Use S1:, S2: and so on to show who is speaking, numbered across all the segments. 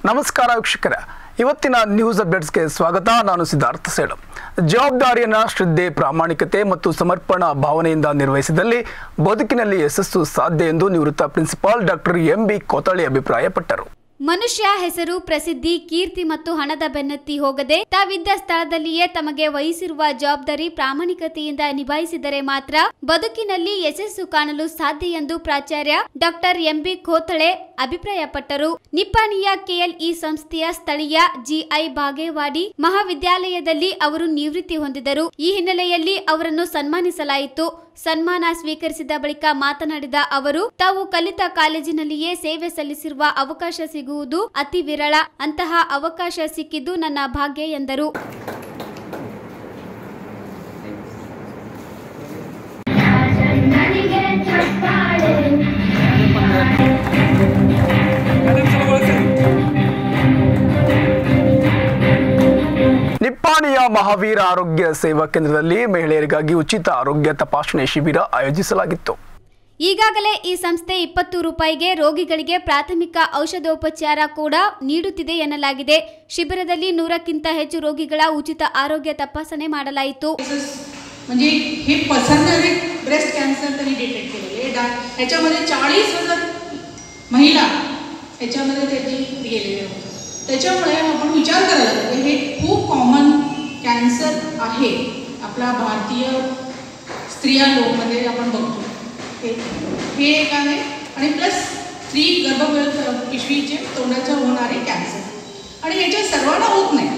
S1: ನಮಸ್ಕಾರ ವೀಕ್ಷಕರ ಇವತ್ತಿನ ನ್ಯೂಸ್ ಅಪ್ಡೇಟ್ಸ್ಗೆ ಸ್ವಾಗತ ನಾನು ಸಿದ್ಧಾರ್ಥ ಸೇಳಂ ಜವಾಬ್ದಾರಿಯನ್ನ ಶ್ರದ್ಧೆ ಪ್ರಾಮಾಣಿಕತೆ ಮತ್ತು ಸಮರ್ಪಣಾ ಭಾವನೆಯಿಂದ ನಿರ್ವಹಿಸಿದಲ್ಲಿ ಬದುಕಿನಲ್ಲಿ ಯಶಸ್ಸು ಸಾಧ್ಯ ಎಂದು ನಿವೃತ್ತ principal doctor M B Kothali ಅಭಿಪ್ರಾಯಪಟ್ಟರು
S2: ಮನುಷ್ಯ ಹೆಸರು ಪ್ರಸಿದ್ಧಿ ಕೀರ್ತಿ ಮತ್ತು ಹಣದ ಬೆನ್ನತ್ತಿ ಹೋಗದೆ ತಾವಿದ್ದ ಸ್ಥಳದಲ್ಲಿಯೇ ತಮಗೆ ವಹಿಸಿರುವ ಜವಾಬ್ದಾರಿ ಪ್ರಾಮಾಣಿಕತೆಯಿಂದ ನಿಭಾಯಿಸಿದರೆ ಮಾತ್ರ ಬದುಕಿನಲ್ಲಿ ಯಶಸ್ಸು ಕಾಣಲು ಸಾಧ್ಯ ಎಂದು ಪ್ರಾಚಾರ್ಯ ಡಾಕ್ಟರ್ ಎಂಬಿ ಖೋತಳೆ ಅಭಿಪ್ರಾಯಪಟ್ಟರು ನಿಪ್ಪಾಣಿಯ ಕೆಎಲ್ಇ ಸಂಸ್ಥೆಯ ಸ್ಥಳೀಯ ಜಿಐ ಬಾಗೇವಾಡಿ ಮಹಾವಿದ್ಯಾಲಯದಲ್ಲಿ ಅವರು ನಿವೃತ್ತಿ ಹೊಂದಿದರು ಈ ಹಿನ್ನೆಲೆಯಲ್ಲಿ ಅವರನ್ನು ಸನ್ಮಾನಿಸಲಾಯಿತು ಸನ್ಮಾನ ಸ್ವೀಕರಿಸಿದ ಬಳಿಕ ಮಾತನಾಡಿದ ಅವರು ತಾವು ಕಲಿತ ಕಾಲೇಜಿನಲ್ಲಿಯೇ ಸೇವೆ ಸಲ್ಲಿಸಿರುವ ಅವಕಾಶ ಸಿಗುವುದು ಅತಿ ವಿರಳ ಅಂತಹ ಅವಕಾಶ ಸಿಕ್ಕಿದ್ದು ನನ್ನ ಭಾಗ್ಯ ಎಂದರು
S1: ನಿಪ್ಪಾಣಿಯ ಮಹಾವೀರ ಆರೋಗ್ಯ ಸೇವಾ ಕೇಂದ್ರದಲ್ಲಿ ಮಹಿಳೆಯರಿಗಾಗಿ ಉಚಿತ ಆರೋಗ್ಯ ತಪಾಸಣೆ ಶಿಬಿರ ಆಯೋಜಿಸಲಾಗಿತ್ತು
S2: ಈಗಾಗಲೇ ಈ ಸಂಸ್ಥೆ ಇಪ್ಪತ್ತು ರೂಪಾಯಿಗೆ ರೋಗಿಗಳಿಗೆ ಪ್ರಾಥಮಿಕ ಔಷಧೋಪಚಾರ ಕೂಡ ನೀಡುತ್ತಿದೆ ಎನ್ನಲಾಗಿದೆ ಶಿಬಿರದಲ್ಲಿ ನೂರಕ್ಕಿಂತ ಹೆಚ್ಚು ರೋಗಿಗಳ ಉಚಿತ ಆರೋಗ್ಯ ತಪಾಸಣೆ ಮಾಡಲಾಯಿತು
S3: केसेस म्हणजे हे पसरणारे ब्रेस्ट कॅन्सर त्यांनी डिटेक्ट केलेले डा ह्याच्यामध्ये चाळीस हजार महिला ह्याच्यामध्ये त्याची गेलेले होते त्याच्यामुळे आपण विचार करायला पाहिजे हे खूप कॉमन कॅन्सर आहे आपला भारतीय स्त्रिया लोकमध्ये आपण बघतो हे हे एक आहे आणि प्लस स्त्री गर्भ पिशवीचे तोंडाच्या होणारे कॅन्सर आणि ह्याच्या सर्वांना होत नाही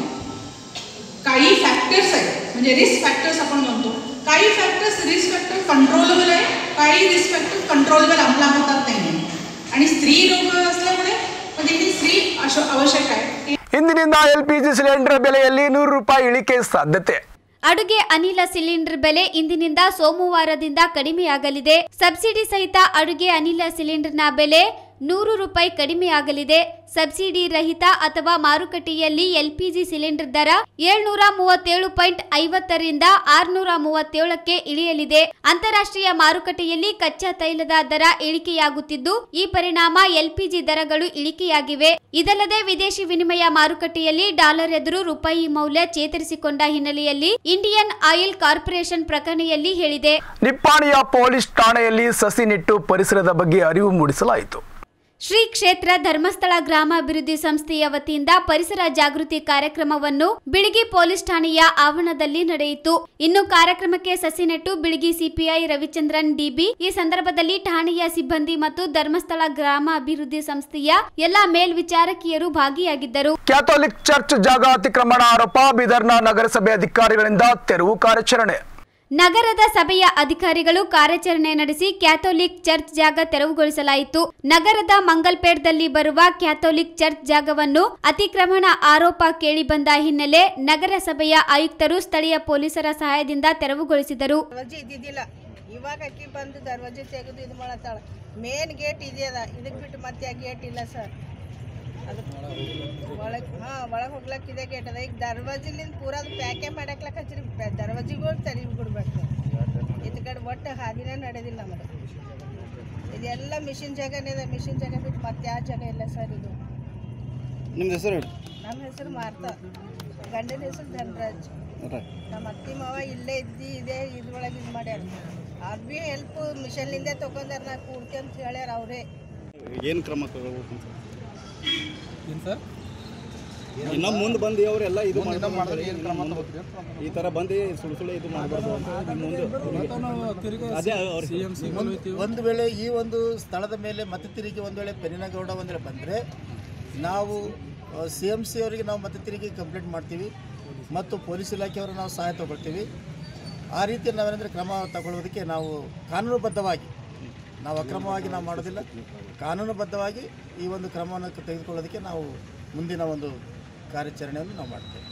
S3: काही फॅक्टर्स आहेत म्हणजे रिस्क फॅक्टर्स आपण म्हणतो काही फॅक्टर्स रिस्क फॅक्टर कंट्रोलेबल आहे काही रिस्क फॅक्टर कंट्रोलेबल आपल्या हातात नाही आहे आणि स्त्री रोग असल्यामुळे म्हणजे ही स्त्री अश- आवश्यक आहे
S1: ಇಂದಿನಿಂದ ಎಲ್ಪಿಜಿ ಸಿಲಿಂಡರ್ ಬೆಲೆಯಲ್ಲಿ ನೂರು ರೂಪಾಯಿ ಇಳಿಕೆ ಸಾಧ್ಯತೆ
S2: ಅಡುಗೆ ಅನಿಲ ಸಿಲಿಂಡರ್ ಬೆಲೆ ಇಂದಿನಿಂದ ಸೋಮವಾರದಿಂದ ಕಡಿಮೆಯಾಗಲಿದೆ ಸಬ್ಸಿಡಿ ಸಹಿತ ಅಡುಗೆ ಅನಿಲ ಸಿಲಿಂಡರ್ನ ಬೆಲೆ ನೂರು ರೂಪಾಯಿ ಕಡಿಮೆಯಾಗಲಿದೆ ಸಬ್ಸಿಡಿ ರಹಿತ ಅಥವಾ ಮಾರುಕಟ್ಟೆಯಲ್ಲಿ ಎಲ್ಪಿಜಿ ಸಿಲಿಂಡರ್ ದರ ಏಳ್ನೂರ ಮೂವತ್ತೇಳು ಪಾಯಿಂಟ್ ಐವತ್ತರಿಂದ ಆರ್ನೂರ ಮೂವತ್ತೇಳಕ್ಕೆ ಇಳಿಯಲಿದೆ ಅಂತಾರಾಷ್ಟ್ರೀಯ ಮಾರುಕಟ್ಟೆಯಲ್ಲಿ ಕಚ್ಚಾ ತೈಲದ ದರ ಇಳಿಕೆಯಾಗುತ್ತಿದ್ದು ಈ ಪರಿಣಾಮ ಎಲ್ಪಿಜಿ ದರಗಳು ಇಳಿಕೆಯಾಗಿವೆ ಇದಲ್ಲದೆ ವಿದೇಶಿ ವಿನಿಮಯ ಮಾರುಕಟ್ಟೆಯಲ್ಲಿ ಡಾಲರ್ ಎದುರು ರೂಪಾಯಿ ಮೌಲ್ಯ ಚೇತರಿಸಿಕೊಂಡ ಹಿನ್ನೆಲೆಯಲ್ಲಿ ಇಂಡಿಯನ್ ಆಯಿಲ್ ಕಾರ್ಪೊರೇಷನ್ ಪ್ರಕಟಣೆಯಲ್ಲಿ ಹೇಳಿದೆ
S1: ನಿಪ್ಪಾಣಿಯ ಪೊಲೀಸ್ ಠಾಣೆಯಲ್ಲಿ ಸಸಿ ನೆಟ್ಟು ಪರಿಸರದ ಬಗ್ಗೆ ಅರಿವು ಮೂಡಿಸಲಾಯಿತು
S2: ಶ್ರೀ ಕ್ಷೇತ್ರ ಧರ್ಮಸ್ಥಳ ಗ್ರಾಮಾಭಿವೃದ್ಧಿ ಸಂಸ್ಥೆಯ ವತಿಯಿಂದ ಪರಿಸರ ಜಾಗೃತಿ ಕಾರ್ಯಕ್ರಮವನ್ನು ಬಿಳಿಗಿ ಪೊಲೀಸ್ ಠಾಣೆಯ ಆವರಣದಲ್ಲಿ ನಡೆಯಿತು ಇನ್ನು ಕಾರ್ಯಕ್ರಮಕ್ಕೆ ಸಸಿ ನೆಟ್ಟು ಬಿಳಿಗಿ ಸಿಪಿಐ ರವಿಚಂದ್ರನ್ ಡಿಬಿ ಈ ಸಂದರ್ಭದಲ್ಲಿ ಠಾಣೆಯ ಸಿಬ್ಬಂದಿ ಮತ್ತು ಧರ್ಮಸ್ಥಳ ಗ್ರಾಮಾಭಿವೃದ್ಧಿ ಸಂಸ್ಥೆಯ ಎಲ್ಲಾ ಮೇಲ್ವಿಚಾರಕಿಯರು ಭಾಗಿಯಾಗಿದ್ದರು
S1: ಕ್ಯಾಥೋಲಿಕ್ ಚರ್ಚ್ ಜಾಗ ಅತಿಕ್ರಮಣ ಆರೋಪ ಬೀದರ್ನ ನಗರಸಭೆ ಅಧಿಕಾರಿಗಳಿಂದ ತೆರವು ಕಾರ್ಯಾಚರಣೆ
S2: ನಗರದ ಸಭೆಯ ಅಧಿಕಾರಿಗಳು ಕಾರ್ಯಾಚರಣೆ ನಡೆಸಿ ಕ್ಯಾಥೋಲಿಕ್ ಚರ್ಚ್ ಜಾಗ ತೆರವುಗೊಳಿಸಲಾಯಿತು ನಗರದ ಮಂಗಲ್ಪೇಟ್ದಲ್ಲಿ ಬರುವ ಕ್ಯಾಥೋಲಿಕ್ ಚರ್ಚ್ ಜಾಗವನ್ನು ಅತಿಕ್ರಮಣ ಆರೋಪ ಕೇಳಿಬಂದ ಹಿನ್ನೆಲೆ ನಗರಸಭೆಯ ಆಯುಕ್ತರು ಸ್ಥಳೀಯ ಪೊಲೀಸರ ಸಹಾಯದಿಂದ ತೆರವುಗೊಳಿಸಿದರು
S4: ದರ್ವಾಜೆ ಇದ್ದಿದ್ದಿಲ್ಲ ಇವಾಗ ಅಕ್ಕಿ ಬಂದು ದರ್ವಾಜೆ ತೆಗೆದು ಇದು ಮಾಡತ್ತಾಳ ಮೇನ್ ಗೇಟ್ ಇದೆಯದ ಇದಕ್ಕೆ ಬಿಟ್ಟು ಮತ್ತೆ ಆ ಗೇಟ್ ಇಲ್ಲ ಸರ್ ಅದು ಒಳಗೆ ಹಾಂ ಒಳಗೆ ಹೋಗ್ಲಕ್ಕ ಇದೆ ಗೇಟ್ ಅದ ಈಗ ದರ್ವಾಜಿಲಿಂದ ಪೂರ ಅದು ಪ್ಯಾಕೆ ಮಾಡಕ್ಲಕ್ಕ ಹಚ್ಚಿರಿ ದರ್ವಾಜಿಗಳು ತಲೆ ಬಿಡ್ಬೇಕು ಇದ್ ಕಡೆ ಒಟ್ಟು ಹಾದಿನೇ ನಡೆದಿಲ್ಲ ನಮಗೆ ಇದೆಲ್ಲ ಮಿಷಿನ್ ಜಾಗನೇ ಇದೆ ಮಿಷಿನ್ ಜಾಗ ಬಿಟ್ಟು ಮತ್ತೆ ಯಾವ ಜಾಗ ಇಲ್ಲ ಸರ್ ಇದು
S5: ನಿಮ್ದು ಹೆಸರು ಹೇಳಿ
S4: ನಮ್ಮ ಹೆಸರು ಮಾರ್ತಾ ಗಂಡನ ಹೆಸರು ಧನರಾಜ್ ನಮ್ಮ ಅತ್ತಿ ಮಾವ ಇಲ್ಲೇ ಇದ್ದಿ ಇದೇ ಇದ್ರೊಳಗೆ ಇದು ಮಾಡ್ಯಾರ ಅವ್ರು ಭೀ ಹೆಲ್ಪ್ ಮಿಷನ್ಲಿಂದ ತೊಗೊಂಡಾರ ನಾ ಕೂಡ್ತಿ ಅಂತ ಹೇಳ್ಯಾರ ಅವರೇ
S5: ಏನು ಕ್ರಮ ತಗೋಬೇಕು ಸರ್ ಇನ್ನ ಮುಂದೆ ಬಂದು ಅವರೆಲ್ಲ ಇದು ಮಾಡ್ತಾರೆ ಈ ತರ ಬಂದು ಸುಳ್ಳು ಸುಳ್ಳು ಇದು ಮಾಡಬಾರ್ದು ಅಂತ ಮುಂದೆ ಅದೇ ಅವ್ರು
S6: ಒಂದು ವೇಳೆ ಈ ಒಂದು ಸ್ಥಳದ ಮೇಲೆ ಮತ್ತೆ ತಿರುಗಿ ಒಂದು ವೇಳೆ ಪೆರಿನಗೌಡ ಒಂದು ವೇಳೆ ಬಂದರೆ ನಾವು ಸಿ ಎಮ್ ಸಿ ಅವರಿಗೆ ನಾವು ಮತ್ತೆ ತಿರುಗಿ ಕಂಪ್ಲೇಂಟ್ ಮಾಡ್ತೀವಿ ಮತ್ತು ಪೊಲೀಸ್ ಇಲಾಖೆಯವರು ನಾವು ಸಹಾಯ ತಗೊಳ್ತೀವಿ ಆ ರೀತಿ ನಾವೇನಂದರೆ ಕ್ರಮ ತಗೊಳ್ಳೋದಕ್ಕೆ ನಾವು ಕಾನೂನುಬದ್ಧವಾಗಿ ನಾವು ಅಕ್ರಮವಾಗಿ ನಾವು ಮಾಡೋದಿಲ್ಲ ಕಾನೂನುಬದ್ಧವಾಗಿ ಈ ಒಂದು ಕ್ರಮವನ್ನು ತೆಗೆದುಕೊಳ್ಳೋದಕ್ಕೆ ನಾವು ಮುಂದಿನ ಒಂದು ಕಾರ್ಯಾಚರಣೆಯನ್ನು ನಾವು ಮಾಡ್ತೇವೆ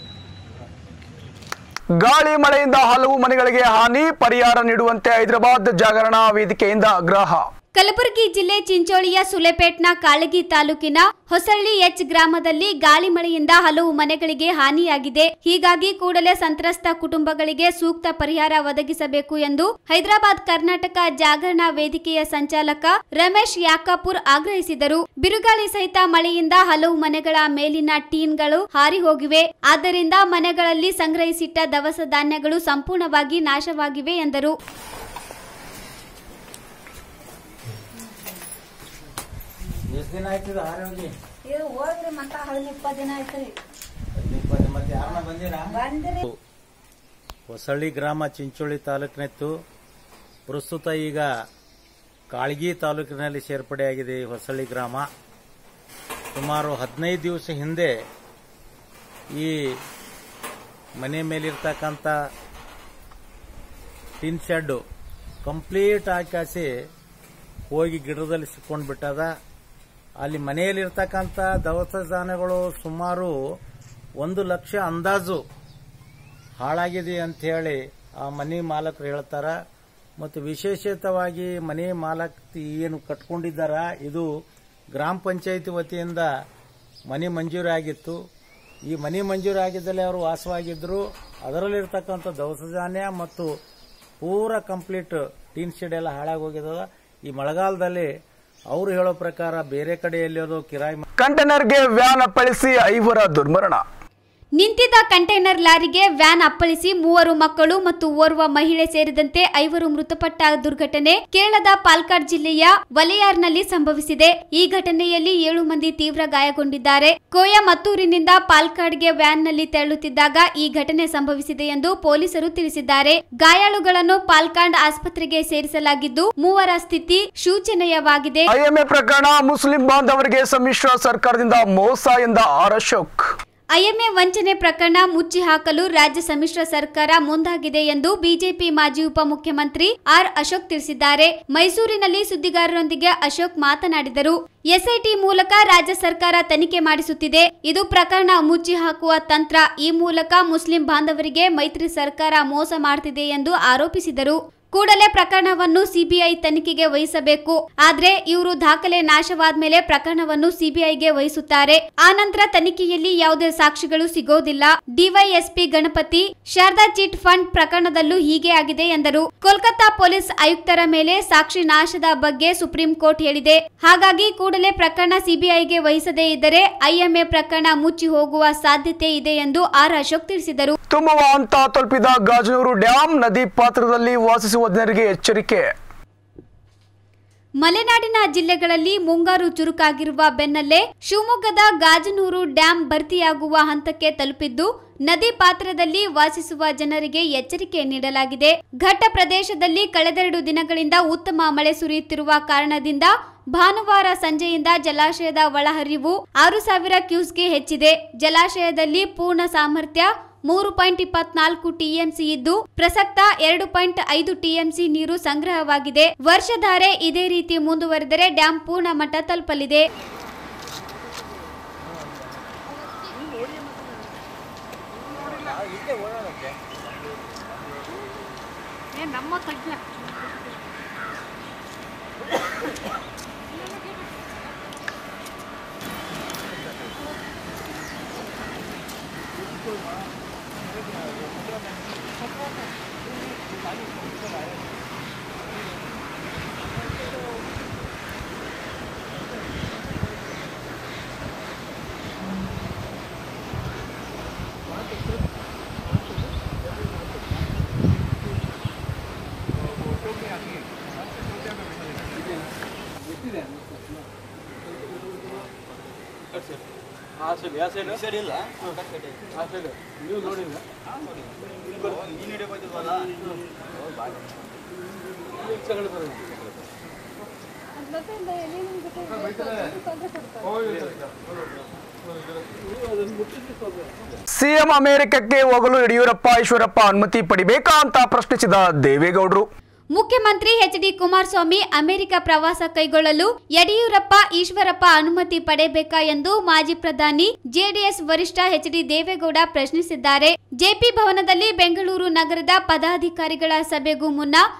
S1: ಗಾಳಿ ಮಳೆಯಿಂದ ಹಲವು ಮನೆಗಳಿಗೆ ಹಾನಿ ಪರಿಹಾರ ನೀಡುವಂತೆ ಹೈದರಾಬಾದ್ ಜಾಗರಣಾ ವೇದಿಕೆಯಿಂದ ಆಗ್ರಹ
S2: ಕಲಬುರಗಿ ಜಿಲ್ಲೆ ಚಿಂಚೋಳಿಯ ಸುಲೆಪೇಟ್ನ ಕಾಳಗಿ ತಾಲೂಕಿನ ಹೊಸಳ್ಳಿ ಎಚ್ ಗ್ರಾಮದಲ್ಲಿ ಗಾಳಿ ಮಳೆಯಿಂದ ಹಲವು ಮನೆಗಳಿಗೆ ಹಾನಿಯಾಗಿದೆ ಹೀಗಾಗಿ ಕೂಡಲೇ ಸಂತ್ರಸ್ತ ಕುಟುಂಬಗಳಿಗೆ ಸೂಕ್ತ ಪರಿಹಾರ ಒದಗಿಸಬೇಕು ಎಂದು ಹೈದರಾಬಾದ್ ಕರ್ನಾಟಕ ಜಾಗರಣ ವೇದಿಕೆಯ ಸಂಚಾಲಕ ರಮೇಶ್ ಯಾಕಾಪುರ್ ಆಗ್ರಹಿಸಿದರು ಬಿರುಗಾಳಿ ಸಹಿತ ಮಳೆಯಿಂದ ಹಲವು ಮನೆಗಳ ಮೇಲಿನ ಟೀನ್ಗಳು ಹಾರಿ ಹೋಗಿವೆ ಆದ್ದರಿಂದ ಮನೆಗಳಲ್ಲಿ ಸಂಗ್ರಹಿಸಿಟ್ಟ ದವಸ ಧಾನ್ಯಗಳು ಸಂಪೂರ್ಣವಾಗಿ ನಾಶವಾಗಿವೆ ಎಂದರು
S7: ಎಷ್ಟು ದಿನ ಆಯ್ತದ ಹಾರಿ ಹೋಗಿ
S8: ಇದು ಹೋಗ್ರಿ ಮತ್ತ ಹಳದಿ ಇಪ್ಪತ್ತು ದಿನ ಆಯ್ತ್ರಿ
S7: ಮತ್ತೆ ಯಾರನ್ನ ಬಂದಿರಾ
S8: ಬಂದ್ರಿ
S7: ಹೊಸಳ್ಳಿ ಗ್ರಾಮ ಚಿಂಚೋಳಿ ತಾಲೂಕಿನಿತ್ತು ಪ್ರಸ್ತುತ ಈಗ ಕಾಳಗಿ ತಾಲೂಕಿನಲ್ಲಿ ಸೇರ್ಪಡೆಯಾಗಿದೆ ಈ ಹೊಸಳ್ಳಿ ಗ್ರಾಮ ಸುಮಾರು ಹದಿನೈದು ದಿವಸ ಹಿಂದೆ ಈ ಮನೆ ಮೇಲಿರ್ತಕ್ಕಂಥ ಟಿನ್ ಶೆಡ್ಡು ಕಂಪ್ಲೀಟ್ ಆಕಾಸಿ ಹೋಗಿ ಗಿಡದಲ್ಲಿ ಸಿಕ್ಕೊಂಡು ಬಿಟ್ಟದ ಅಲ್ಲಿ ಮನೆಯಲ್ಲಿರ್ತಕ್ಕಂಥ ದವಸ ಧಾನ್ಯಗಳು ಸುಮಾರು ಒಂದು ಲಕ್ಷ ಅಂದಾಜು ಹಾಳಾಗಿದೆ ಅಂತ ಹೇಳಿ ಆ ಮನೆ ಮಾಲಕರು ಹೇಳ್ತಾರ ಮತ್ತು ವಿಶೇಷಿತವಾಗಿ ಮನೆ ಮಾಲಕ್ ಏನು ಕಟ್ಕೊಂಡಿದ್ದಾರ ಇದು ಗ್ರಾಮ ಪಂಚಾಯತಿ ವತಿಯಿಂದ ಮನೆ ಮಂಜೂರಿ ಆಗಿತ್ತು ಈ ಮನೆ ಮಂಜೂರಿ ಆಗಿದ್ದಲ್ಲಿ ಅವರು ವಾಸವಾಗಿದ್ದರು ಅದರಲ್ಲಿರ್ತಕ್ಕಂಥ ದವಸ ಧಾನ್ಯ ಮತ್ತು ಪೂರ ಕಂಪ್ಲೀಟ್ ಟೀನ್ ಶೆಡ್ ಎಲ್ಲ ಹಾಳಾಗಿ ಹೋಗಿದ್ದದ ಈ ಮಳೆಗಾಲದಲ್ಲಿ ಅವರು ಹೇಳೋ ಪ್ರಕಾರ ಬೇರೆ ಕಡೆ ಎಲ್ಲಿಯೋದು ಕಿರಾಯಿ
S1: ಕಂಟೈನರ್ಗೆ ವ್ಯಾನ್ ಅಪ್ಪಳಿಸಿ ಐವರ ದುರ್ಮರಣ
S2: ನಿಂತಿದ್ದ ಕಂಟೈನರ್ ಲಾರಿಗೆ ವ್ಯಾನ್ ಅಪ್ಪಳಿಸಿ ಮೂವರು ಮಕ್ಕಳು ಮತ್ತು ಓರ್ವ ಮಹಿಳೆ ಸೇರಿದಂತೆ ಐವರು ಮೃತಪಟ್ಟ ದುರ್ಘಟನೆ ಕೇರಳದ ಪಾಲ್ಕಾಡ್ ಜಿಲ್ಲೆಯ ವಲಯಾರ್ನಲ್ಲಿ ಸಂಭವಿಸಿದೆ ಈ ಘಟನೆಯಲ್ಲಿ ಏಳು ಮಂದಿ ತೀವ್ರ ಗಾಯಗೊಂಡಿದ್ದಾರೆ ಕೋಯಮತ್ತೂರಿನಿಂದ ಪಾಲ್ಕಾಡ್ಗೆ ವ್ಯಾನ್ನಲ್ಲಿ ತೆರಳುತ್ತಿದ್ದಾಗ ಈ ಘಟನೆ ಸಂಭವಿಸಿದೆ ಎಂದು ಪೊಲೀಸರು ತಿಳಿಸಿದ್ದಾರೆ ಗಾಯಾಳುಗಳನ್ನು ಪಾಲ್ಕಾಡ್ ಆಸ್ಪತ್ರೆಗೆ ಸೇರಿಸಲಾಗಿದ್ದು ಮೂವರ ಸ್ಥಿತಿ ಶೋಚನೀಯವಾಗಿದೆ
S1: ಐಎಂಎ ಪ್ರಕರಣ ಮುಸ್ಲಿಂ ಬಾಂಧವರಿಗೆ ಸಮ್ಮಿಶ್ರ ಸರ್ಕಾರದಿಂದ ಮೋಸ ಎಂದ ಆರ್ ಅಶೋಕ್
S2: ಐಎಂಎ ವಂಚನೆ ಪ್ರಕರಣ ಮುಚ್ಚಿ ಹಾಕಲು ರಾಜ್ಯ ಸಮ್ಮಿಶ್ರ ಸರ್ಕಾರ ಮುಂದಾಗಿದೆ ಎಂದು ಬಿಜೆಪಿ ಮಾಜಿ ಉಪಮುಖ್ಯಮಂತ್ರಿ ಆರ್ ಅಶೋಕ್ ತಿಳಿಸಿದ್ದಾರೆ ಮೈಸೂರಿನಲ್ಲಿ ಸುದ್ದಿಗಾರರೊಂದಿಗೆ ಅಶೋಕ್ ಮಾತನಾಡಿದರು ಎಸ್ಐಟಿ ಮೂಲಕ ರಾಜ್ಯ ಸರ್ಕಾರ ತನಿಖೆ ಮಾಡಿಸುತ್ತಿದೆ ಇದು ಪ್ರಕರಣ ಮುಚ್ಚಿ ಹಾಕುವ ತಂತ್ರ ಈ ಮೂಲಕ ಮುಸ್ಲಿಂ ಬಾಂಧವರಿಗೆ ಮೈತ್ರಿ ಸರ್ಕಾರ ಮೋಸ ಮಾಡ್ತಿದೆ ಎಂದು ಆರೋಪಿಸಿದರು ಕೂಡಲೇ ಪ್ರಕರಣವನ್ನು ಸಿಬಿಐ ತನಿಖೆಗೆ ವಹಿಸಬೇಕು ಆದ್ರೆ ಇವರು ದಾಖಲೆ ನಾಶವಾದ್ಮೇಲೆ ಪ್ರಕರಣವನ್ನು ಸಿಬಿಐಗೆ ವಹಿಸುತ್ತಾರೆ ಆನಂತರ ತನಿಖೆಯಲ್ಲಿ ಯಾವುದೇ ಸಾಕ್ಷಿಗಳು ಸಿಗೋದಿಲ್ಲ DYSP Ganapati Sharada chit fund ಪ್ರಕರಣದಲ್ಲೂ ಹೀಗೆ ಆಗಿದೆ ಎಂದರು ಕೋಲ್ಕತ್ತಾ ಪೊಲೀಸ್ ಆಯುಕ್ತರ ಮೇಲೆ ಸಾಕ್ಷಿ ನಾಶದ ಬಗ್ಗೆ ಸುಪ್ರೀಂ ಕೋರ್ಟ್ ಹೇಳಿದೆ ಹಾಗಾಗಿ ಕೂಡಲೇ ಪ್ರಕರಣ ಸಿಬಿಐಗೆ ವಹಿಸದೇ ಇದ್ದರೆ ಐಎಂಎ ಪ್ರಕರಣ ಮುಚ್ಚಿ ಹೋಗುವ ಸಾಧ್ಯತೆ ಇದೆ ಎಂದು ಆರ್ ಅಶೋಕ್ ತಿಳಿಸಿದರು
S1: ತುಂಬುವ ಹಂತ ತಲುಪಿದ ಗಾಜನೂರು ಡ್ಯಾಂ ನದಿ ಪಾತ್ರದಲ್ಲಿ ವಾಸಿಸುವ ಜನರಿಗೆ ಎಚ್ಚರಿಕೆ
S2: ಮಲೆನಾಡಿನ ಜಿಲ್ಲೆಗಳಲ್ಲಿ ಮುಂಗಾರು ಚುರುಕಾಗಿರುವ ಬೆನ್ನಲ್ಲೇ ಶಿವಮೊಗ್ಗದ ಗಾಜನೂರು ಡ್ಯಾಂ ಭರ್ತಿಯಾಗುವ ಹಂತಕ್ಕೆ ತಲುಪಿದ್ದು ನದಿ ಪಾತ್ರದಲ್ಲಿ ವಾಸಿಸುವ ಜನರಿಗೆ ಎಚ್ಚರಿಕೆ ನೀಡಲಾಗಿದೆ ಘಟ್ಟ ಪ್ರದೇಶದಲ್ಲಿ ಕಳೆದೆರಡು ದಿನಗಳಿಂದ ಉತ್ತಮ ಮಳೆ ಸುರಿಯುತ್ತಿರುವ ಕಾರಣದಿಂದ ಭಾನುವಾರ ಸಂಜೆಯಿಂದ ಜಲಾಶಯದ ಒಳಹರಿವು ಆರು ಸಾವಿರ ಕ್ಯೂಸ್ಗೆ ಹೆಚ್ಚಿದೆ ಜಲಾಶಯದಲ್ಲಿ ಪೂರ್ಣ ಸಾಮರ್ಥ್ಯ ಮೂರು ಪಾಯಿಂಟ್ ಇಪ್ಪತ್ನಾಲ್ಕು ಟಿಎಂಸಿ ಇದ್ದು ಪ್ರಸಕ್ತ ಎರಡು ಪಾಯಿಂಟ್ ಐದು ಟಿಎಂಸಿ ನೀರು ಸಂಗ್ರಹವಾಗಿದೆ ವರ್ಷಧಾರೆ ಇದೇ ರೀತಿ ಮುಂದುವರೆದರೆ ಡ್ಯಾಂ ಪೂರ್ಣ ಮಟ್ಟ ತಲುಪಲಿದೆ
S1: ಸಿಎಂ ಅಮೆರಿಕಕ್ಕೆ ಹೋಗಲು ಯಡಿಯೂರಪ್ಪ ಈಶ್ವರಪ್ಪ ಅನುಮತಿ ಪಡಿಬೇಕಾ ಅಂತ ಪ್ರಶ್ನಿಸಿದ ದೇವೇಗೌಡರು
S2: ಮುಖ್ಯಮಂತ್ರಿ ಎಚ್ ಡಿ ಕುಮಾರಸ್ವಾಮಿ ಅಮೆರಿಕ ಪ್ರವಾಸ ಕೈಗೊಳ್ಳಲು ಯಡಿಯೂರಪ್ಪ ಈಶ್ವರಪ್ಪ ಅನುಮತಿ ಪಡೆಯಬೇಕಾ ಎಂದು ಮಾಜಿ ಪ್ರಧಾನಿ ಜೆಡಿಎಸ್ ವರಿಷ್ಠ ಎಚ್ ಡಿ ದೇವೇಗೌಡ ಪ್ರಶ್ನಿಸಿದ್ದಾರೆ ಜೆಪಿ ಭವನದಲ್ಲಿ ಬೆಂಗಳೂರು ನಗರದ ಪದಾಧಿಕಾರಿಗಳ ಸಭೆಗೂ ಮುನ್ನ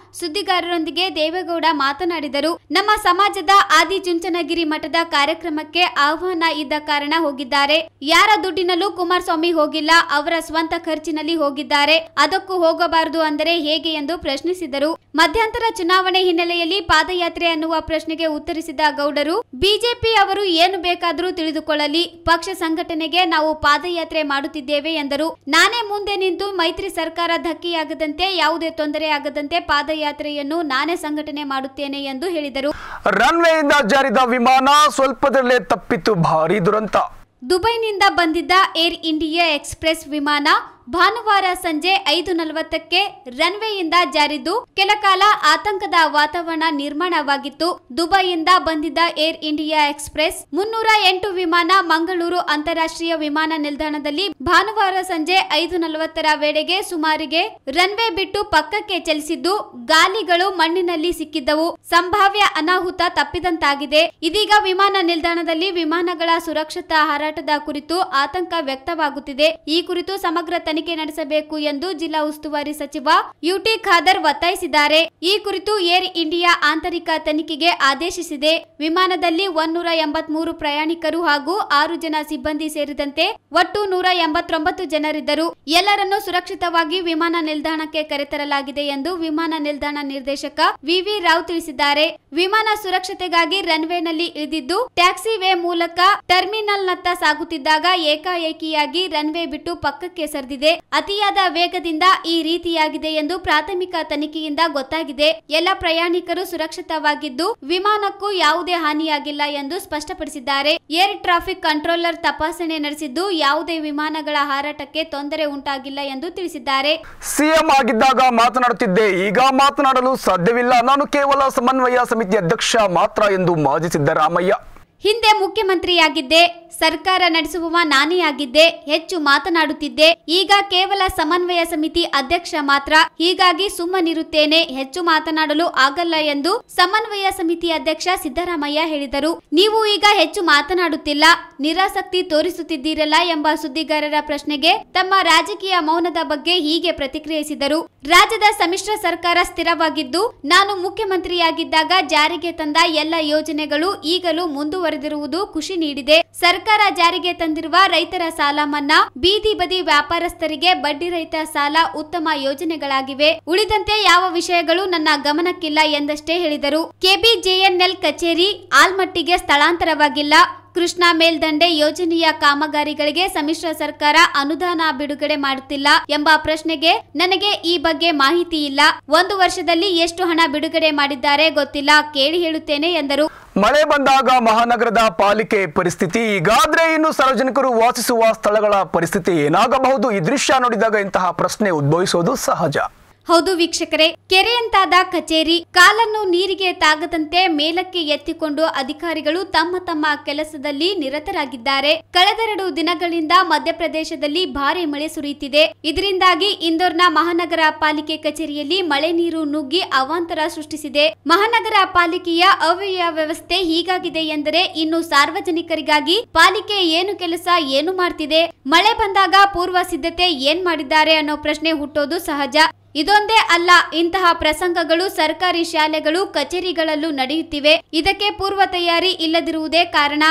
S2: ಸುದ್ದಿಗಾರರೊಂದಿಗೆ ದೇವೇಗೌಡ ಮಾತನಾಡಿದರು ನಮ್ಮ ಸಮಾಜದ ಆದಿಚುಂಚನಗಿರಿ ಮಠದ ಕಾರ್ಯಕ್ರಮಕ್ಕೆ ಆಹ್ವಾನ ಇದ್ದ ಕಾರಣ ಹೋಗಿದ್ದಾರೆ ಯಾರ ದುಡ್ಡಿನಲ್ಲೂ ಕುಮಾರಸ್ವಾಮಿ ಹೋಗಿಲ್ಲ ಅವರ ಸ್ವಂತ ಖರ್ಚಿನಲ್ಲಿ ಹೋಗಿದ್ದಾರೆ ಅದಕ್ಕೂ ಹೋಗಬಾರದು ಅಂದರೆ ಹೇಗೆ ಎಂದು ಪ್ರಶ್ನಿಸಿದರು ಮಧ್ಯಂತರ ಚುನಾವಣೆ ಹಿನ್ನೆಲೆಯಲ್ಲಿ ಪಾದಯಾತ್ರೆ ಅನ್ನುವ ಪ್ರಶ್ನೆಗೆ ಉತ್ತರಿಸಿದ ಗೌಡರು ಬಿಜೆಪಿ ಅವರು ಏನು ಬೇಕಾದರೂ ತಿಳಿದುಕೊಳ್ಳಲಿ ಪಕ್ಷ ಸಂಘಟನೆಗೆ ನಾವು ಪಾದಯಾತ್ರೆ ಮಾಡುತ್ತಿದ್ದೇವೆ ಎಂದರು ನಾನೇ ಮುಂದೆ ನಿಂತು ಮೈತ್ರಿ ಸರ್ಕಾರ ಧಕ್ಕೆಯಾಗದಂತೆ ಯಾವುದೇ ತೊಂದರೆ ಆಗದಂತೆ ಪಾದಯಾತ್ರೆಯನ್ನು ನಾನೇ ಸಂಘಟನೆ ಮಾಡುತ್ತೇನೆ ಎಂದು ಹೇಳಿದರು
S1: ರನ್ವೇಯಿಂದ ಜಾರಿದ ವಿಮಾನ ಸ್ವಲ್ಪದಲ್ಲೇ ತಪ್ಪಿತ್ತು ಭಾರೀ ದುರಂತ
S2: ದುಬೈನಿಂದ ಬಂದಿದ್ದ ಏರ್ ಇಂಡಿಯಾ ಎಕ್ಸ್ಪ್ರೆಸ್ ವಿಮಾನ ಭಾನುವಾರ ಸಂಜೆ ಐದು ನಲವತ್ತಕ್ಕೆ ರನ್ವೇಯಿಂದ ಜಾರಿದ್ದು ಕೆಲಕಾಲ ಆತಂಕದ ವಾತಾವರಣ ನಿರ್ಮಾಣವಾಗಿತ್ತು ದುಬೈಯಿಂದ ಬಂದಿದ್ದ ಏರ್ ಇಂಡಿಯಾ ಎಕ್ಸ್ಪ್ರೆಸ್ ಮುನ್ನೂರ ಎಂಟು ವಿಮಾನ ಮಂಗಳೂರು ಅಂತಾರಾಷ್ಟ್ರೀಯ ವಿಮಾನ ನಿಲ್ದಾಣದಲ್ಲಿ ಭಾನುವಾರ ಸಂಜೆ ಐದು ನಲವತ್ತರ ವೇಳೆಗೆ ಸುಮಾರಿಗೆ ರನ್ವೇ ಬಿಟ್ಟು ಪಕ್ಕಕ್ಕೆ ಚಲಿಸಿದ್ದು ಗಾಲಿಗಳು ಮಣ್ಣಿನಲ್ಲಿ ಸಿಕ್ಕಿದ್ದವು ಸಂಭಾವ್ಯ ಅನಾಹುತ ತಪ್ಪಿದಂತಾಗಿದೆ ಇದೀಗ ವಿಮಾನ ನಿಲ್ದಾಣದಲ್ಲಿ ವಿಮಾನಗಳ ಸುರಕ್ಷತಾ ಹಾರಾಟದ ಕುರಿತು ಆತಂಕ ವ್ಯಕ್ತವಾಗುತ್ತಿದೆ ಈ ಕುರಿತು ಸಮಗ್ರ ತನಿಖೆ ನಡೆಸಬೇಕು ಎಂದು ಜಿಲ್ಲಾ ಉಸ್ತುವಾರಿ ಸಚಿವ ಯುಟಿ ಖಾದರ್ ಒತ್ತಾಯಿಸಿದ್ದಾರೆ ಈ ಕುರಿತು ಏರ್ ಇಂಡಿಯಾ ಆಂತರಿಕ ತನಿಖೆಗೆ ಆದೇಶಿಸಿದೆ ವಿಮಾನದಲ್ಲಿ ಒನ್ನೂರ ಎಂಬತ್ಮೂರು ಪ್ರಯಾಣಿಕರು ಹಾಗೂ ಆರು ಜನ ಸಿಬ್ಬಂದಿ ಸೇರಿದಂತೆ ಒಟ್ಟು ನೂರ ಎಂಬತ್ತೊಂಬತ್ತು ಜನರಿದ್ದರು ಎಲ್ಲರನ್ನೂ ಸುರಕ್ಷಿತವಾಗಿ ವಿಮಾನ ನಿಲ್ದಾಣಕ್ಕೆ ಕರೆತರಲಾಗಿದೆ ಎಂದು ವಿಮಾನ ನಿಲ್ದಾಣ ನಿರ್ದೇಶಕ ವಿವಿ ರಾವ್ ತಿಳಿಸಿದ್ದಾರೆ ವಿಮಾನ ಸುರಕ್ಷತೆಗಾಗಿ ರನ್ವೇನಲ್ಲಿ ಇಳಿದಿದ್ದು ಟ್ಯಾಕ್ಸಿ ವೇ ಮೂಲಕ ಟರ್ಮಿನಲ್ನತ್ತ ಸಾಗುತ್ತಿದ್ದಾಗ ಏಕಾಏಕಿಯಾಗಿ ರನ್ವೇ ಬಿಟ್ಟು ಪಕ್ಕಕ್ಕೆ ಸರಿದಿದೆ ಅತಿಯಾದ ವೇಗದಿಂದ ಈ ರೀತಿಯಾಗಿದೆ ಎಂದು ಪ್ರಾಥಮಿಕ ತನಿಖೆಯಿಂದ ಗೊತ್ತಾಗಿದೆ ಎಲ್ಲ ಪ್ರಯಾಣಿಕರು ಸುರಕ್ಷಿತವಾಗಿದ್ದು ವಿಮಾನಕ್ಕೂ ಯಾವುದೇ ಹಾನಿಯಾಗಿಲ್ಲ ಎಂದು ಸ್ಪಷ್ಟಪಡಿಸಿದ್ದಾರೆ ಏರ್ ಟ್ರಾಫಿಕ್ ಕಂಟ್ರೋಲರ್ ತಪಾಸಣೆ ನಡೆಸಿದ್ದು ಯಾವುದೇ ವಿಮಾನಗಳ ಹಾರಾಟಕ್ಕೆ ತೊಂದರೆ ಉಂಟಾಗಿಲ್ಲ ಎಂದು ತಿಳಿಸಿದ್ದಾರೆ
S1: ಸಿಎಂ ಆಗಿದ್ದಾಗ ಮಾತನಾಡುತ್ತಿದ್ದೆ ಈಗ ಮಾತನಾಡಲು ಸಾಧ್ಯವಿಲ್ಲ ನಾನು ಕೇವಲ ಸಮನ್ವಯ ಸಮಿತಿ ಅಧ್ಯಕ್ಷ ಮಾತ್ರ ಎಂದು ಮಾಜಿ ಸಿದ್ದರಾಮಯ್ಯ
S2: ಹಿಂದೆ ಮುಖ್ಯಮಂತ್ರಿಯಾಗಿದ್ದೆ ಸರ್ಕಾರ ನಡೆಸುವವ ನಾನೇ ಆಗಿದ್ದೆ ಹೆಚ್ಚು ಮಾತನಾಡುತ್ತಿದ್ದೆ ಈಗ ಕೇವಲ ಸಮನ್ವಯ ಸಮಿತಿ ಅಧ್ಯಕ್ಷ ಮಾತ್ರ ಹೀಗಾಗಿ ಸುಮ್ಮನಿರುತ್ತೇನೆ ಹೆಚ್ಚು ಮಾತನಾಡಲು ಆಗಲ್ಲ ಎಂದು ಸಮನ್ವಯ ಸಮಿತಿ ಅಧ್ಯಕ್ಷ ಸಿದ್ದರಾಮಯ್ಯ ಹೇಳಿದರು ನೀವು ಈಗ ಹೆಚ್ಚು ಮಾತನಾಡುತ್ತಿಲ್ಲ ನಿರಾಸಕ್ತಿ ತೋರಿಸುತ್ತಿದ್ದೀರಲ್ಲ ಎಂಬ ಸುದ್ದಿಗಾರರ ಪ್ರಶ್ನೆಗೆ ತಮ್ಮ ರಾಜಕೀಯ ಮೌನದ ಬಗ್ಗೆ ಹೀಗೆ ಪ್ರತಿಕ್ರಿಯಿಸಿದರು ರಾಜ್ಯದ ಸಮ್ಮಿಶ್ರ ಸರ್ಕಾರ ಸ್ಥಿರವಾಗಿದ್ದು ನಾನು ಮುಖ್ಯಮಂತ್ರಿಯಾಗಿದ್ದಾಗ ಜಾರಿಗೆ ತಂದ ಎಲ್ಲ ಯೋಜನೆಗಳು ಈಗಲೂ ಮುಂದುವರೆದಿರುವುದು ಖುಷಿ ನೀಡಿದೆ ಸರ್ಕಾರ ಜಾರಿಗೆ ತಂದಿರುವ ರೈತರ ಸಾಲ ಮನ್ನಾ ಬೀದಿ ಬದಿ ವ್ಯಾಪಾರಸ್ಥರಿಗೆ ಬಡ್ಡಿ ರಹಿತ ಸಾಲ ಉತ್ತಮ ಯೋಜನೆಗಳಾಗಿವೆ ಉಳಿದಂತೆ ಯಾವ ವಿಷಯಗಳು ನನ್ನ ಗಮನಕ್ಕಿಲ್ಲ ಎಂದಷ್ಟೇ ಹೇಳಿದರು ಕೆಬಿಜೆಎನ್ಎಲ್ ಕಚೇರಿ ಆಲ್ಮಟ್ಟಿಗೆ ಸ್ಥಳಾಂತರವಾಗಿಲ್ಲ ಕೃಷ್ಣಾ ಮೇಲ್ದಂಡೆ ಯೋಜನೆಯ ಕಾಮಗಾರಿಗಳಿಗೆ ಸಮ್ಮಿಶ್ರ ಸರ್ಕಾರ ಅನುದಾನ ಬಿಡುಗಡೆ ಮಾಡುತ್ತಿಲ್ಲ ಎಂಬ ಪ್ರಶ್ನೆಗೆ ನನಗೆ ಈ ಬಗ್ಗೆ ಮಾಹಿತಿ ಇಲ್ಲ ಒಂದು ವರ್ಷದಲ್ಲಿ ಎಷ್ಟು ಹಣ ಬಿಡುಗಡೆ ಮಾಡಿದ್ದಾರೆ ಗೊತ್ತಿಲ್ಲ ಕೇಳಿ ಹೇಳುತ್ತೇನೆ ಎಂದರು
S1: ಮಳೆ ಬಂದಾಗ ಮಹಾನಗರದ ಪಾಲಿಕೆ ಪರಿಸ್ಥಿತಿ ಈಗಾದ್ರೆ ಇನ್ನು ಸಾರ್ವಜನಿಕರು ವಾಸಿಸುವ ಸ್ಥಳಗಳ ಪರಿಸ್ಥಿತಿ ಏನಾಗಬಹುದು ಈ ದೃಶ್ಯ ನೋಡಿದಾಗ ಇಂತಹ ಪ್ರಶ್ನೆ ಉದ್ಭವಿಸುವುದು ಸಹಜ
S2: ಹೌದು ವೀಕ್ಷಕರೇ ಕೆರೆಯಂತಾದ ಕಚೇರಿ ಕಾಲನ್ನು ನೀರಿಗೆ ತಾಗದಂತೆ ಮೇಲಕ್ಕೆ ಎತ್ತಿಕೊಂಡು ಅಧಿಕಾರಿಗಳು ತಮ್ಮ ತಮ್ಮ ಕೆಲಸದಲ್ಲಿ ನಿರತರಾಗಿದ್ದಾರೆ ಕಳೆದೆರಡು ದಿನಗಳಿಂದ ಮಧ್ಯಪ್ರದೇಶದಲ್ಲಿ ಭಾರಿ ಮಳೆ ಸುರಿಯುತ್ತಿದೆ ಇದರಿಂದಾಗಿ ಇಂದೋರ್ನ ಮಹಾನಗರ ಪಾಲಿಕೆ ಕಚೇರಿಯಲ್ಲಿ ಮಳೆ ನೀರು ನುಗ್ಗಿ ಅವಾಂತರ ಸೃಷ್ಟಿಸಿದೆ ಮಹಾನಗರ ಪಾಲಿಕೆಯ ಅವ್ಯಯ ವ್ಯವಸ್ಥೆ ಹೀಗಾಗಿದೆ ಎಂದರೆ ಇನ್ನು ಸಾರ್ವಜನಿಕರಿಗಾಗಿ ಪಾಲಿಕೆ ಏನು ಕೆಲಸ ಏನು ಮಾಡ್ತಿದೆ ಮಳೆ ಬಂದಾಗ ಪೂರ್ವ ಸಿದ್ಧತೆ ಏನ್ ಮಾಡಿದ್ದಾರೆ ಅನ್ನೋ ಪ್ರಶ್ನೆ ಹುಟ್ಟೋದು ಸಹಜ ಇದೊಂದೇ ಅಲ್ಲ ಇಂತಹ ಪ್ರಸಂಗಗಳು ಸರ್ಕಾರಿ ಶಾಲೆಗಳು ಕಚೇರಿಗಳಲ್ಲೂ ನಡೆಯುತ್ತಿವೆ ಇದಕ್ಕೆ ಪೂರ್ವ ತಯಾರಿ ಇಲ್ಲದಿರುವುದೇ ಕಾರಣ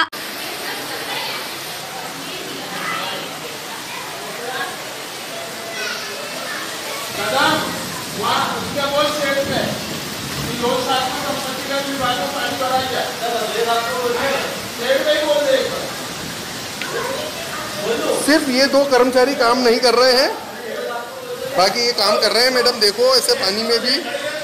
S9: सिर्फ ये दो कर्मचारी काम नहीं कर रहे हैं बाकी ये काम कर रहे हैं मैडम देखो ऐसे पानी में भी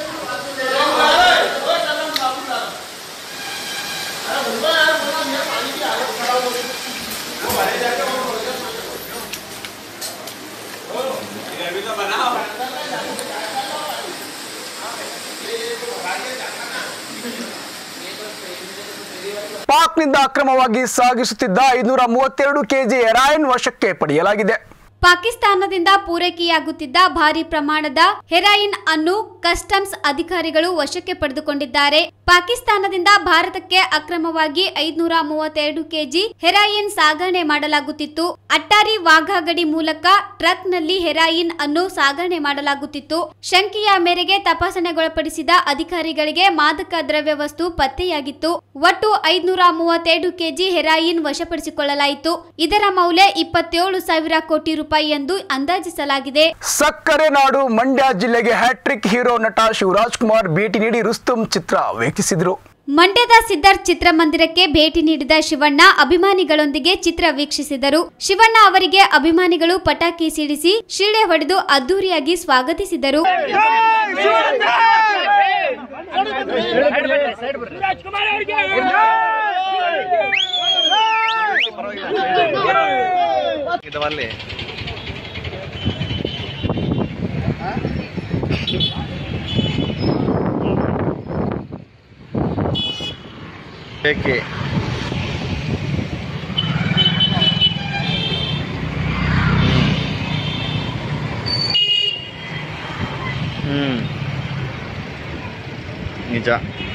S1: ಪಾಕ್ನಿಂದ ಅಕ್ರಮವಾಗಿ ಸಾಗಿಸುತ್ತಿದ್ದ ಐನೂರ ಮೂವತ್ತೆರಡು ಕೆಜಿ ಹೆರಾಯಿನ್ ವಶಕ್ಕೆ ಪಡೆಯಲಾಗಿದೆ
S2: ಪಾಕಿಸ್ತಾನದಿಂದ ಪೂರೈಕೆಯಾಗುತ್ತಿದ್ದ ಭಾರಿ ಪ್ರಮಾಣದ ಹೆರಾಯಿನ್ ಅನ್ನು ಕಸ್ಟಮ್ಸ್ ಅಧಿಕಾರಿಗಳು ವಶಕ್ಕೆ ಪಡೆದುಕೊಂಡಿದ್ದಾರೆ ಪಾಕಿಸ್ತಾನದಿಂದ ಭಾರತಕ್ಕೆ ಅಕ್ರಮವಾಗಿ ಐದ್ನೂರ ಮೂವತ್ತೆರಡು ಕೆಜಿ ಹೆರಾಯಿನ್ ಸಾಗಣೆ ಮಾಡಲಾಗುತ್ತಿತ್ತು ಅಟ್ಟಾರಿ ವಾಘಾ ಗಡಿ ಮೂಲಕ ಟ್ರಕ್ನಲ್ಲಿ ಹೆರಾಯಿನ್ ಅನ್ನು ಸಾಗಣೆ ಮಾಡಲಾಗುತ್ತಿತ್ತು ಶಂಕೆಯ ಮೇರೆಗೆ ತಪಾಸಣೆಗೊಳಪಡಿಸಿದ ಅಧಿಕಾರಿಗಳಿಗೆ ಮಾದಕ ದ್ರವ್ಯ ವಸ್ತು ಪತ್ತೆಯಾಗಿತ್ತು ಒಟ್ಟು ಐದ್ನೂರ ಮೂವತ್ತೆರಡು ಕೆಜಿ ಹೆರಾಯಿನ್ ವಶಪಡಿಸಿಕೊಳ್ಳಲಾಯಿತು ಇದರ ಮೌಲ್ಯ ಇಪ್ಪತ್ತೇಳು ಸಾವಿರ ಕೋಟಿ ರೂಪಾಯಿ ಎಂದು ಅಂದಾಜಿಸಲಾಗಿದೆ
S1: ಸಕ್ಕರೆ ನಾಡು ಮಂಡ್ಯ ಜಿಲ್ಲೆಗೆ ಹ್ಯಾಟ್ರಿಕ್ ಹೀರೋ ನಟ ಶಿವರಾಜ್ ಕುಮಾರ್ ಭೇಟಿ ನೀಡಿ ರುಸ್ತುಂ ಚಿತ್ರ ವೀಕ್ಷಿಸಿದರು
S2: ಮಂಡ್ಯದ ಸಿದ್ಧಾರ್ಥ್ ಚಿತ್ರಮಂದಿರಕ್ಕೆ ಭೇಟಿ ನೀಡಿದ ಶಿವಣ್ಣ ಅಭಿಮಾನಿಗಳೊಂದಿಗೆ ಚಿತ್ರ ವೀಕ್ಷಿಸಿದರು ಶಿವಣ್ಣ ಅವರಿಗೆ ಅಭಿಮಾನಿಗಳು ಪಟಾಕಿ ಸಿಡಿಸಿ ಶಿಳ್ಳೆ ಹೊಡೆದು ಅದ್ದೂರಿಯಾಗಿ ಸ್ವಾಗತಿಸಿದರು
S5: ಏಕೆ ಹ್ಮ್ ನಿಜ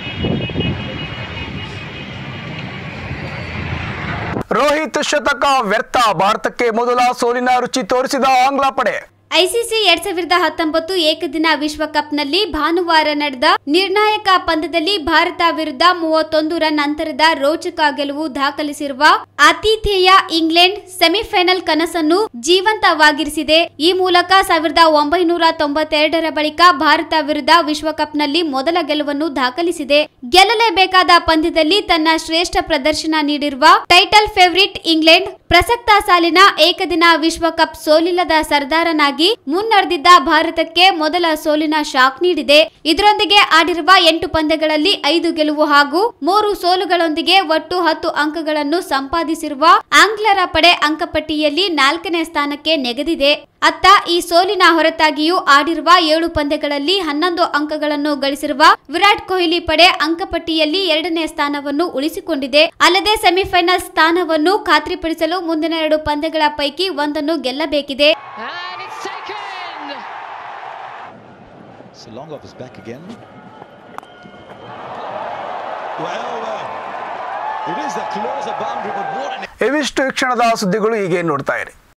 S1: ರೋಹಿತ್ ಶತಕ ವ್ಯರ್ಥ ಭಾರತಕ್ಕೆ ಮೊದಲ ಸೋಲಿನ ರುಚಿ ತೋರಿಸಿದ ಆಂಗ್ಲ ಪಡೆ
S2: ಐಸಿಸಿ ಎರಡ್ ಸಾವಿರದ ಹತ್ತೊಂಬತ್ತು ಏಕದಿನ ವಿಶ್ವಕಪ್ನಲ್ಲಿ ಭಾನುವಾರ ನಡೆದ ನಿರ್ಣಾಯಕ ಪಂದ್ಯದಲ್ಲಿ ಭಾರತ ವಿರುದ್ಧ ಮೂವತ್ತೊಂದು ರನ್ ಅಂತರದ ರೋಚಕ ಗೆಲುವು ದಾಖಲಿಸಿರುವ ಆತಿಥೇಯ ಇಂಗ್ಲೆಂಡ್ ಸೆಮಿಫೈನಲ್ ಕನಸನ್ನು ಜೀವಂತವಾಗಿರಿಸಿದೆ ಈ ಮೂಲಕ ಸಾವಿರದ ಒಂಬೈನೂರ ತೊಂಬತ್ತೆರಡರ ಬಳಿಕ ಭಾರತ ವಿರುದ್ಧ ವಿಶ್ವಕಪ್ನಲ್ಲಿ ಮೊದಲ ಗೆಲುವನ್ನು ದಾಖಲಿಸಿದೆ ಗೆಲ್ಲಲೇಬೇಕಾದ ಪಂದ್ಯದಲ್ಲಿ ತನ್ನ ಶ್ರೇಷ್ಠ ಪ್ರದರ್ಶನ ನೀಡಿರುವ ಟೈಟಲ್ ಫೇವರಿಟ್ ಇಂಗ್ಲೆಂಡ್ ಪ್ರಸಕ್ತ ಸಾಲಿನ ಏಕದಿನ ವಿಶ್ವಕಪ್ ಸೋಲಿಲ್ಲದ ಸರ್ದಾರನಾಗಿ ಮುನ್ನಡೆದಿದ್ದ ಭಾರತಕ್ಕೆ ಮೊದಲ ಸೋಲಿನ ಶಾಕ್ ನೀಡಿದೆ ಇದರೊಂದಿಗೆ ಆಡಿರುವ ಎಂಟು ಪಂದ್ಯಗಳಲ್ಲಿ ಐದು ಗೆಲುವು ಹಾಗೂ ಮೂರು ಸೋಲುಗಳೊಂದಿಗೆ ಒಟ್ಟು ಹತ್ತು ಅಂಕಗಳನ್ನು ಸಂಪಾದಿಸಿರುವ ಆಂಗ್ಲರ ಪಡೆ ಅಂಕಪಟ್ಟಿಯಲ್ಲಿ ನಾಲ್ಕನೇ ಸ್ಥಾನಕ್ಕೆ ನೆಗೆದಿದೆ ಅತ್ತ ಈ ಸೋಲಿನ ಹೊರತಾಗಿಯೂ ಆಡಿರುವ ಏಳು ಪಂದ್ಯಗಳಲ್ಲಿ ಹನ್ನೊಂದು ಅಂಕಗಳನ್ನು ಗಳಿಸಿರುವ ವಿರಾಟ್ ಕೊಹ್ಲಿ ಪಡೆ ಅಂಕಪಟ್ಟಿಯಲ್ಲಿ ಎರಡನೇ ಸ್ಥಾನವನ್ನು ಉಳಿಸಿಕೊಂಡಿದೆ ಅಲ್ಲದೆ ಸೆಮಿಫೈನಲ್ ಸ್ಥಾನವನ್ನು ಖಾತ್ರಿಪಡಿಸಲು ಮುಂದಿನ ಎರಡು ಪಂದ್ಯಗಳ ಪೈಕಿ ಒಂದನ್ನು ಗೆಲ್ಲಬೇಕಿದೆ
S10: So long off his back again. Well, uh, it is a closer boundary, but what an
S1: ಇವಿಷ್ಟು ಈ ಕ್ಷಣದ ಸುದ್ದಿಗಳು ಹೀಗೆ ನೋಡ್ತಾ ಇರಿ